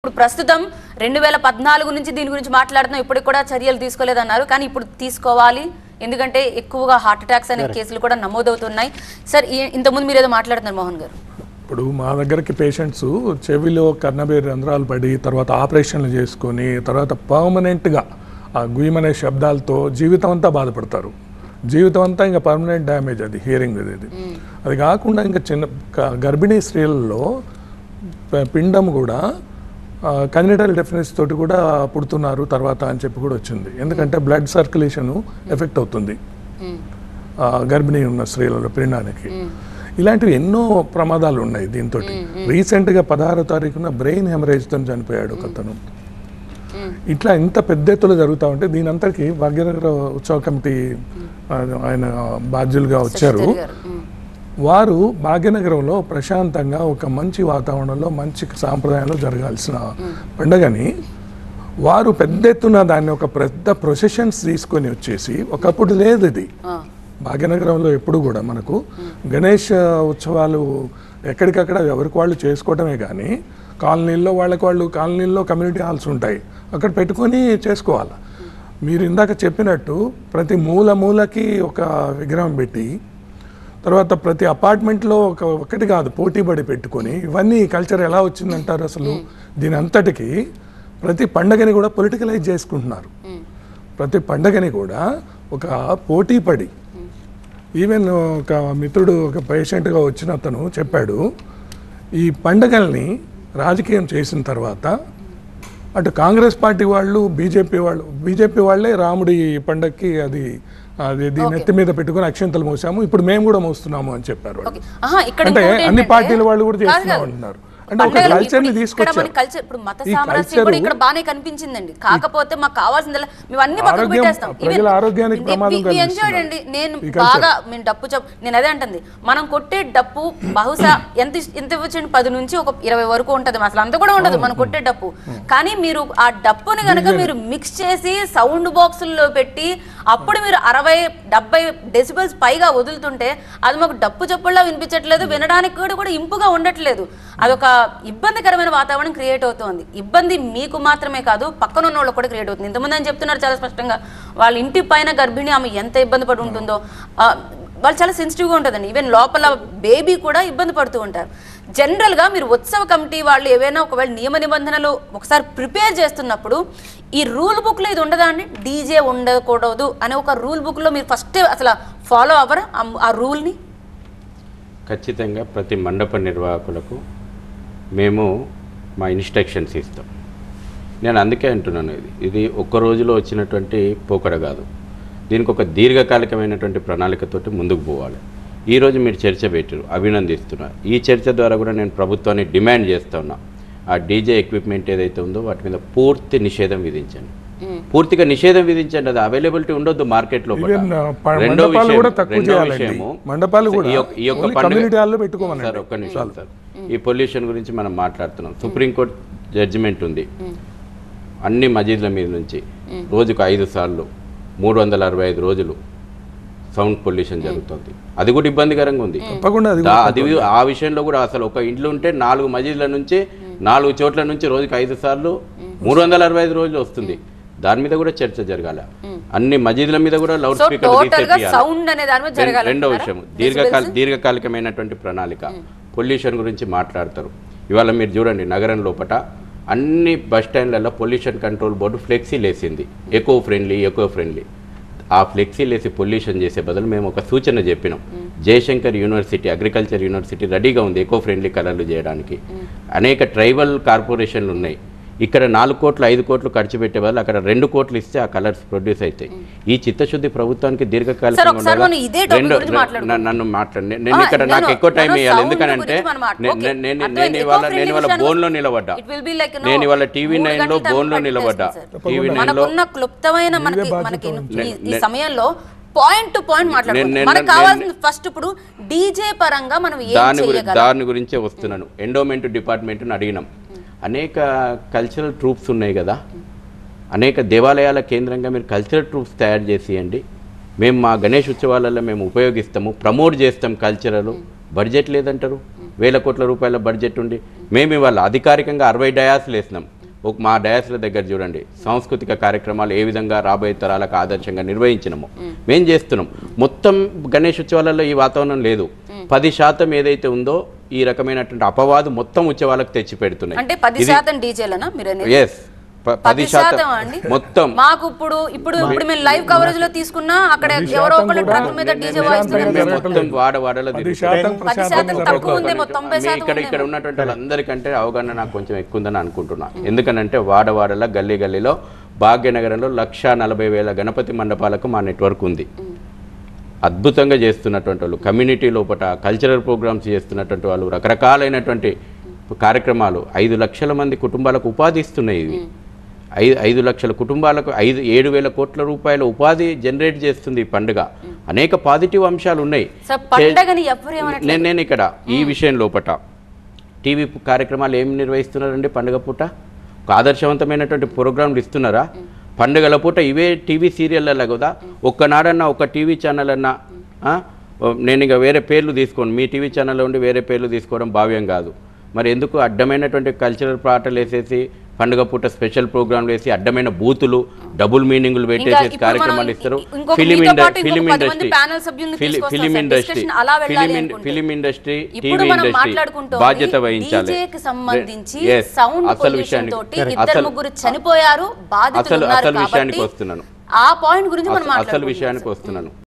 ఇప్పుడు ప్రస్తుతం రెండు వేల పద్నాలుగు నుంచి దీని గురించి మాట్లాడుతున్నాం ఇప్పటికి కూడా చర్యలు తీసుకోలేదన్నారు కానీ ఇప్పుడు తీసుకోవాలి ఎందుకంటే ఎక్కువగా హార్ట్ అటాక్స్ అనే కేసులు కూడా నమోదవుతున్నాయి సార్ ఈ- ఇంతకుముందు మీరు ఏదో మాట్లాడుతున్నారు మోహన్ గారు ఇప్పుడు మా దగ్గరికి పేషెంట్స్ చెవిలో కర్ణబేరి రంధ్రాలు పడి తర్వాత ఆపరేషన్లు చేసుకొని తర్వాత పర్మనెంట్గా ఆ గుయ్యమనే శబ్దాలతో జీవితం అంతా బాధపడతారు జీవితం అంతా ఇంకా పర్మనెంట్ డ్యామేజ్ అది హియరింగ్ అది అది కాకుండా ఇంకా చిన్న క- గర్భిణీ స్త్రీలలో ప- పిండం కూడా కన్నిటల్ డెఫినెన్స్ తోటి కూడా పుడుతున్నారు తర్వాత అని చెప్పి కూడా వచ్చింది ఎందుకంటే బ్లడ్ సర్క్యులేషన్ ఎఫెక్ట్ అవుతుంది ఆ, గర్భిణీ ఉన్న స్త్రీలలో పిండానికి ఇలాంటివి ఎన్నో ప్రమాదాలు ఉన్నాయి దీంతో రీసెంట్గా పదహారో తారీఖున బ్రెయిన్ హెమరేజ్తో చనిపోయాడు ఒక అతను ఇట్లా ఇంత పెద్ద ఎత్తులో జరుగుతూ ఉంటే దీని అంతటికి భాగ్యనగర ఉత్సవ కమిటీ ఆ, ఆయన బాధ్యులుగా వచ్చారు గారు ఉమ్. వారు భాగ్యనగరంలో ప్రశాంతంగా ఒక మంచి వాతావరణంలో మంచి సాంప్రదాయంలో జరగాల్సిన పండగని వారు పెద్ద ఎత్తున దాన్ని ఒక పెద్ద ప్రొసెషన్స్ తీసుకొని వచ్చేసి ఒకప్పుడు లేదు ఇది ఆ. భాగ్యనగరంలో ఎప్పుడు కూడా మనకు గణేష్ ఆ, ఉత్సవాలు ఎక్కడికక్కడ ఎవరికి వాళ్ళు చేసుకోవటమే కానీ కాలనీల్లో వాళ్ళకి వాళ్ళు కాలనీల్లో కమ్యూనిటీ హాల్స్ ఉంటాయి అక్కడ పెట్టుకొని చేసుకోవాలి మీరు ఇందాక చెప్పినట్టు ప్రతి మూల మూలకి ఒక విగ్రహం పెట్టి తర్వాత ప్రతి అపార్ట్మెంట్లో ఒక ఒకటి కాదు పోటీ పడి పెట్టుకొని ఇవన్నీ కల్చర్ ఎలా వచ్చిందంటారు అసలు దీని అంతటికి ప్రతి పండగని కూడా పొలిటికలైజ్ చేసుకుంటున్నారు ప్రతి పండగని కూడా ఒక పోటీ పడి ఈవెన్ ఒక మిత్రుడు ఒక పేషెంట్గా వచ్చిన అతను చెప్పాడు ఈ పండగల్ని రాజకీయం చేసిన తర్వాత అటు కాంగ్రెస్ పార్టీ వాళ్ళు బీజేపీ వాళ్ళు బీజేపీ వాళ్ళే రాముడి పండగకి అది అది దీని ఎత్తి మీద పెట్టుకుని అక్షంతలు మోసాము ఇప్పుడు మేము కూడా మోస్తున్నాము అని చెప్పారు వాళ్ళు. ఓకే. ఆహా, ఇక్కడ అంటే ఇంకోటి అన్ని ఏంటంటే- పార్టీల వాళ్ళు కూడా కాదు, చేస్తున్నాం కాదు. అంటున్నారు అంటే ఒక పండగలు కల్చర్ ని ఇప్పుడు ఇక్కడ తీసుకొచ్చారు మన కల్చర్ ఇప్పుడు మత ఈ సామరస్యం కల్చరు- కూడా ఇక్కడ బాగానే కనిపించిందండి కాకపోతే మాకు కావాల్సిందల్లా మేము అన్ని పక్కకు ఆరోగ్యం- పెట్టేస్తాం ప్రజల ఆరోగ్యానికి ప్రమాదం ఎంజాయ్ కలిగిస్తున్నారు. అండి నేను ఈ కల్చర్. బాగా మేము డప్పు చెప్ నేను అదే అంటుంది మనం కొట్టే డప్పు బహుశా ఎంత ఇస్- ఎంత ఇవ్వచ్చండి పది నుంచి ఒక ఇరవై వరకు ఉంటది అసలు అంత కూడా ఉండదు మనం కొట్టే డప్పు కానీ మీరు ఆ డప్పుని కనుక మీరు మిక్స్ చేసి సౌండ్ బాక్సుల్లో పెట్టి అప్పుడు మీరు అరవై డెబ్బై డెసిబల్స్ పైగా వదులుతుంటే అది మాకు డప్పు చప్పుడులా వినిపించట్లేదు వినడానికి కూడా కూడా ఇంపుగా ఉండట్లేదు అదొక ఇబ్బందికరమైన వాతావరణం క్రియేట్ అవుతోంది ఇబ్బంది మీకు మాత్రమే కాదు పక్కన ఉన్న వాళ్ళకి కూడా క్రియేట్ అవుతుంది ఇంతమంది అని చెప్తున్నారు చాలా స్పష్టంగా వాళ్ళ ఇంటి పైన గర్భిణి ఆమె ఎంత ఇబ్బంది పడి ఉంటుందో ఆ, వాళ్ళు చాలా సెన్సిటివ్గా ఉంటుందండి ఈవెన్ లోపల బేబీ కూడా ఇబ్బంది పడుతూ ఉంటారు జనరల్గా మీరు ఉత్సవ కమిటీ వాళ్ళు ఏవైనా ఒకవేళ నియమ నిబంధనలు ఒకసారి ప్రిపేర్ చేస్తున్నప్పుడు ఈ రూల్ బుక్లో ఇది ఉండదా అండి డీజే ఉండకూడదు అనే ఒక రూల్ బుక్లో మీరు ఫస్ట్ అసలు ఫాలో అవ్వరా ఆ- ఆ రూల్ని ఖచ్చితంగా ప్రతి మండప నిర్వాహకులకు మేము మా ఇన్స్ట్రక్షన్స్ ఇస్తాం నేను అందుకే అంటున్నాను ఇది ఇది ఒక్క రోజులో వచ్చినటువంటి పోకడ కాదు దీనికి ఒక దీర్ఘకాలికమైనటువంటి ప్రణాళికతోటి ముందుకు పోవాలి ఈరోజు మీరు చర్చ పెట్టారు అభినందిస్తున్నా ఈ చర్చ ద్వారా కూడా నేను ప్రభుత్వాన్ని డిమాండ్ చేస్తున్నా ఆ డీజే ఎక్విప్మెంట్ ఏదైతే ఉందో వాటి మీద పూర్తి నిషేధం విధించండి పూర్తిగా నిషేధం విధించండి అది అవైలబిలిటీ ఉండొద్దు మార్కెట్లో కూడా. Even, uh, ప- రెండో మండపాలు విషయం- కూడా తక్కువ రెండో చేయాలండి. విషయము, మండపాలు కూడా ఈ యొక్క- ఈ యొక్క only పండుగ- community hall లో పెట్టుకోమనండి. సార్ ఒక్క నిమిషం సార్ ఈ పొల్యూషన్ గురించి మనం మాట్లాడుతున్నాం సుప్రీంకోర్టు జడ్జిమెంట్ ఉంది అన్ని మజీద్ల మీద నుంచి రోజుకు ఐదు సార్లు మూడు వందల అరవై ఐదు రోజులు సౌండ్ పొల్యూషన్ జరుగుతుంది అది కూడా ఇబ్బందికరంగా ఉంది తప్పకుండా అది దా- అది ఆ విషయంలో కూడా అసలు ఒక ఇంట్లో ఉంటే నాలుగు మజీద్ల నుంచి నాలుగు చోట్ల నుంచి రోజుకి ఐదు సార్లు మూడు వందల అరవై ఐదు రోజులు వస్తుంది దాని మీద కూడా చర్చ జరగాల అన్ని మజీదుల మీద కూడా లౌడ్ సో స్పీకర్ టోటల్ గా సౌండ్ అనే దాని మీద జరగాలి రెండో విషయం దీర్ఘకాల దీర్ఘకాలికమైనటువంటి ప్రణాళిక పొల్యూషన్ గురించి మాట్లాడతారు ఇవాళ మీరు చూడండి నగరం లోపట అన్ని బస్ స్టాండ్లలో పొల్యూషన్ కంట్రోల్ బోర్డు ఫ్లెక్సీలు వేసింది ఎకో ఫ్రెండ్లీ ఎకో ఫ్రెండ్లీ ఆ ఫ్లెక్సీలు వేసి పొల్యూషన్ చేసే బదులు మేము ఒక సూచన చెప్పినాం జయశంకర్ యూనివర్సిటీ అగ్రికల్చర్ యూనివర్సిటీ రెడీగా ఉంది ఎకో ఫ్రెండ్లీ కలర్లు చేయడానికి అనేక ట్రైబల్ కార్పొరేషన్లు ఉన్నాయి ఇక్కడ నాలుగు కోట్లు ఐదు కోట్లు ఖర్చు పెట్టే బదులు అక్కడ రెండు కోట్లు ఇస్తే ఆ కలర్స్ ప్రొడ్యూస్ అవుతాయి ఈ చిత్తశుద్ధి ప్రభుత్వానికి సార్, దీర్ఘకాలికంగా ఒకసారి ఉండాలా? మనం ఇదే topic రెండు- గురించి మాట్లాడుకుందాం. నన్ను- నన్ను మాట్లాడి నేను ఆ, ఇక్కడ no, నాకు no, ఎక్కువ టైం no, no, ఇవ్వాలి sound ఎందుకనంటే గురించి మనం మాట్లా- నే- okay. నే- నేను అర్థమైంది. నేను ఇవాళ Eco-friendly నేను ఇవాళ విషయానికి బోన్లో వస్తే- నిలబడ్డా It will be like, no, నేను ఇవాళ టీవీ మూడు నైన్లో గంటల బోన్లో టైం నిలబడ్డా పట్టేస్తుంది, టీవీ సార్. నైన్లో మనకున్న క్లుప్తమైన మనకి బాధ్యత మనకి ఉంది. ఈ- ఈ నే- సమయంలో పాయింట్ టు పాయింట్ మాట్లాడుకుందాం నేను- మనకు నేను- కావాల్సింది ఫస్ట్ ఇప్పుడు డీజే పరంగా మనం ఏం దాని గురించి చేయగలం దాని గురించే వస్తున్నాను ఎండోమెంట్ డిపార్ట్మెంట్ని అడిగినాం అనేక కల్చరల్ ట్రూప్స్ ఉన్నాయి కదా అనేక దేవాలయాల కేంద్రంగా మీరు కల్చరల్ ట్రూప్స్ తయారు చేసియండి మేము మా గణేష్ ఉత్సవాలలో మేము ఉపయోగిస్తాము ప్రమోట్ చేస్తాం కల్చరల్ బడ్జెట్ లేదంటారు వేల కోట్ల రూపాయల బడ్జెట్ ఉండి మేము ఇవాళ అధికారికంగా అరవై డయాస్లు వేసినాం ఒక మా డయాస్ల దగ్గర చూడండి సాంస్కృతిక కార్యక్రమాలు ఏ విధంగా రాబోయే తరాలకు ఆదర్శంగా నిర్వహించినాము మేం చేస్తున్నాం మొత్తం గణేష్ ఉత్సవాలలో ఈ వాతావరణం లేదు పది శాతం ఏదైతే ఉందో ఈ రకమైనటువంటి అపవాదు మొత్తం ఉత్సవాలకు తెచ్చి పెడుతున్నాయి అంటే పది శాతం డీజేలనా మీరు అనేది ఎస్ పది పది శాతం శాతం అండి మొత్తం మాకు ఇప్పుడు ఇప్పుడు ఇప్పుడు మేము లైవ్ కవరేజ్ లో తీసుకున్నా అక్కడ ఎవరో ఒకళ్ళు ట్రక్ మీద డీజే వాయిస్తున్నారు ప్రశాంతంగా మొత్తం వాడ వాడలో పది తిరుగుతుంది. శాతం పది శాతం ప్రశాంతంగా తక్కువ ఉందేమో తొంభై మీ శాతం ఇక్కడ ఇక్కడ ఉన్నటువంటి వాళ్ళందరికంటే అవగాహన నాకు కొంచెం ఎక్కువ ఉందని అనుకుంటున్నా ఎందుకనంటే వాడవాడల గల్లీ గల్లీలో భాగ్యనగరంలో లక్ష నలభై వేల గణపతి మండపాలకు మా నెట్వర్క్ ఉంది అద్భుతంగా చేస్తున్నటువంటి వాళ్ళు కమ్యూనిటీ లోపల కల్చరల్ ప్రోగ్రామ్స్ చేస్తున్నటువంటి వాళ్ళు రకరకాలైనటువంటి కార్యక్రమాలు ఐదు లక్షల మంది కుటుంబాలకు ఉపాధి ఇస్తున్నాయి ఇవి ఐదు ఐదు లక్షల కుటుంబాలకు ఐదు ఏడు వేల కోట్ల రూపాయల ఉపాధి జనరేట్ చేస్తుంది ఈ పండుగ అనేక పాజిటివ్ అంశాలు ఉన్నాయి సో పండగని ఎవరు ఏమనట్లేదు నేను నేను ఇక్కడ ఈ విషయం లోపట టీవీ కార్యక్రమాలు ఏం నిర్వహిస్తున్నారండి పండుగ పూట ఒక ఆదర్శవంతమైనటువంటి ప్రోగ్రాంలు ఇస్తున్నారా పండుగల పూట ఇవే టీవీ సీరియళ్ళ కదా ఒక్కనాడన్నా ఒక టీవీ ఛానల్ అన్నా ఆ? నేను ఇక వేరే పేర్లు తీసుకోను మీ టీవీ ఛానల్లో ఉండి వేరే పేర్లు తీసుకోవడం భావ్యం కాదు మరి ఎందుకు అడ్డమైనటువంటి కల్చరల్ పాటలు వేసేసి పండుగ పూట స్పెషల్ ప్రోగ్రాంలు వేసి అడ్డమైన బూతులు డబుల్ మీనింగ్లు పెట్టేసి ఇప్పుడు కార్యక్రమాలు మనం ఇస్తారు ఇంకొక ఫిలిం మీతో ఇండ- పాటు ఇంకొక ఫిలిం పది మంది ఇండస్ట్రీ panel సభ్యుల్ని ఫిలి- తీసుకొస్తాం ఫిలిం సార్. ఇండస్ట్రీ Discussion అలా వెళ్ళాలి ఫిలిం ఇన్- అనుకుంటే. ఫిలిం ఇండస్ట్రీ ఇప్పుడు టీవీ మనం ఇండస్ట్రీ మాట్లాడుకుంటోంది బాధ్యత వహించాలి DJ కి సంబంధించి Yes. సౌండ్ అసలు పొల్యూషన్ విషయానికి తోటి ఇద్దరు అసలు ముగ్గురు చనిపోయారు బాధితులు అసలు ఉన్నారు అసలు విషయానికి కాబట్టి వస్తున్నాను ఆ పాయింట్ గురించి మనం అసలు- అసలు మాట్లాడుకుంటున్నాం విషయానికి వస్తున్నాను